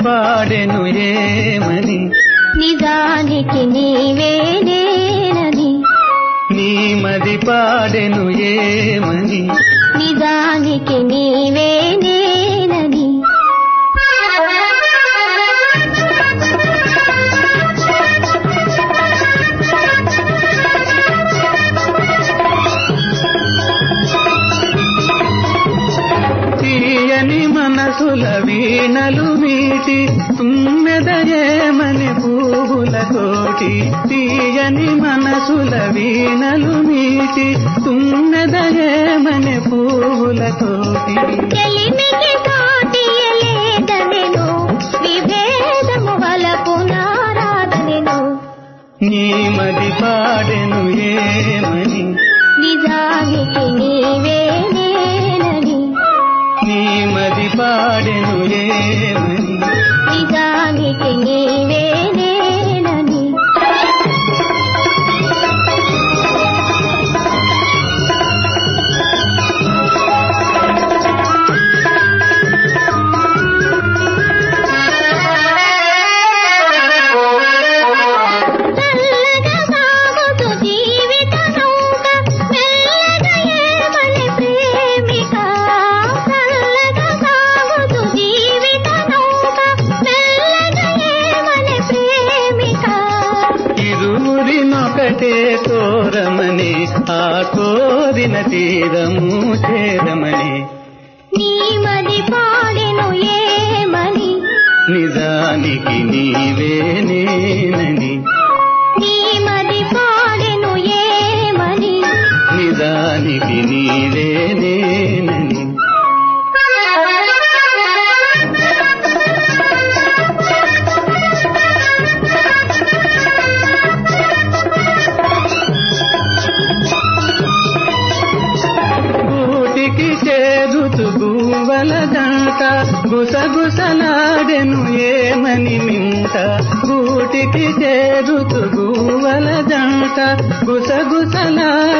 పాడెను ఏమని నిజానికి నీవేనేనని నీ మది పాడెను ఏమని నిజానికి నీవేనేనని తీయని మనసుల వీణలు మీటి తుమ్మెదయేమని పువ్వుల తోటి తీయని మనసుల వీణలు మీటి తుమ్మెదయేమని పువ్వుల తోటి చెలిమికి సాటియలేదనెను విభేదము వలపు నారాధనెను నీ మది పాడెను ఏమని నిజానికి నీవేనేనని నీ మది పాడెను ఏమని నిజానికి నీవేనేనని చల్లగా సాగుతూ జీవిత నౌక మెల్లగా ఏమని ప్రేమిక చల్లగా సాగుతూ జీవిత నౌక మెల్లగా ఏమని ప్రేమిక ఇరువురినొకటే కోరమని ఆ కోరిన తీరము చేరమని నీ మది పాడెను ఏమని నిజానికి నీవేనేనని నీ మది పాడెను ఏమని నిజానికి నీవేనేనని గూటికి చేరుతూ గువ్వల దంట గుసగుసలాడెను ఏమని మింట గూటికి చేరుతూ గువ్వల దంట గుసగుసలాడెను